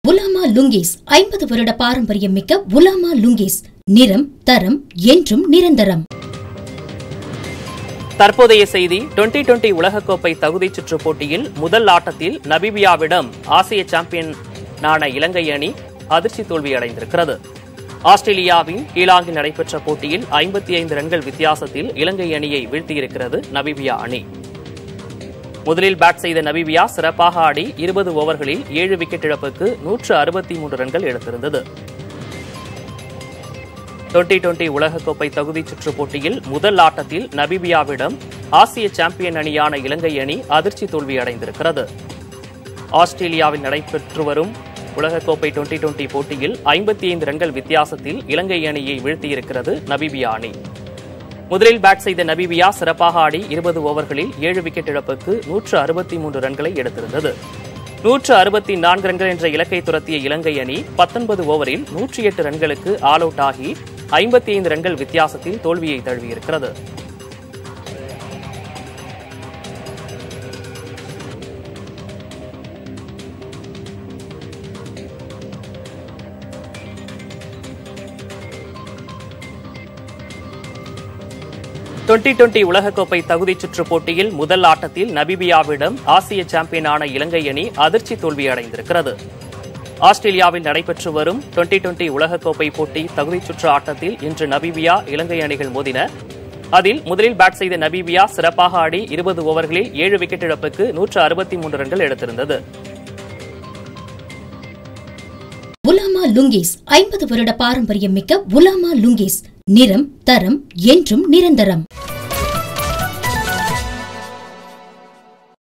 உலாமா லுங்கீஸ் ஐம்பது வருட பாரம்பரியம் மிக்க உலாமா லுங்கீஸ் நிறம் தரம் என்றும் நிரந்தரம் தற்போதைய செய்தி டுவெண்டி டுவெண்டி உலகக்கோப்பை தகுதிச் சுற்று போட்டியில் முதல் ஆட்டத்தில் நபீபியாவிடம் ஆசிய சாம்பியனான இலங்கை அணி அதிர்ச்சி தோல்வி அடைந்திருக்கிறது ஆஸ்திரேலியாவின் ஈலாங்கில் நடைபெற்ற போட்டியில் ஐம்பத்தி ஐந்து ரன்கள் வித்தியாசத்தில் இலங்கை அணியை வீழ்த்தியிருக்கிறது நபீபியா அணி முதலில் பேட் செய்த நபீபியா சிறப்பாக ஆடி இருபது ஓவர்களில் ஏழு விக்கெட் இழப்புக்கு நூற்று அறுபத்தி மூன்று ரன்கள் எடுத்திருந்தது டுவெண்டி டுவெண்டி உலகக்கோப்பை தகுதிச் சுற்று போட்டியில் முதல் ஆட்டத்தில் நபீபியாவிடம் ஆசிய சாம்பியன் அணியான இலங்கை அணி அதிர்ச்சி தோல்வி அடைந்திருக்கிறது ஆஸ்திரேலியாவில் நடைபெற்று வரும் உலகக்கோப்பை டுவெண்டி டுவெண்டி போட்டியில் ஐம்பத்தி ஐந்து ரன்கள் வித்தியாசத்தில் இலங்கை அணியை வீழ்த்தியிருக்கிறது நபீபியா அணி முதலில் பேட் செய்த நபீபியா சிறப்பாக ஆடி இருபது ஓவர்களில் ஏழு விக்கெட் இழப்புக்கு நூற்று அறுபத்தி மூன்று ரன்களை எடுத்திருந்தது நூற்று அறுபத்தி நான்கு ரன்கள் என்ற இலக்கை துரத்திய இலங்கை அணி பத்தொன்பது ஓவரில் நூற்றி எட்டு ரன்களுக்கு ஆல் அவுட் ஆகி ஐம்பத்தி ஐந்து ரன்கள் வித்தியாசத்தில் தோல்வியை தழுவியிருக்கிறது டுவெண்டி டுவெண்டி உலகக்கோப்பை தகுதிச் சுற்று போட்டியில் முதல் ஆட்டத்தில் நபீபியாவிடம் ஆசிய சாம்பியனான இலங்கை அணி அதிர்ச்சி தோல்வி அடைந்திருக்கிறது ஆஸ்திரேலியாவில் நடைபெற்று வரும் டுவெண்டி டுவெண்டி உலகக்கோப்பை போட்டி தகுதிச் சுற்று ஆட்டத்தில் இன்று நபீபியா இலங்கை அணிகள் மோதின அதில் முதலில் பேட் செய்த நபீபியா சிறப்பாக ஆடி இருபது ஓவர்களில் ஏழு விக்கெட் இழப்புக்கு நூற்று அறுபத்தி மூன்று ரன்கள் எடுத்திருந்தது உலாமா லுங்கீஸ் ஐம்பது வருட பாரம்பரியம் மிக்க உலாமா லுங்கீஸ் நிறம் தரம் என்றும் நிரந்தரம்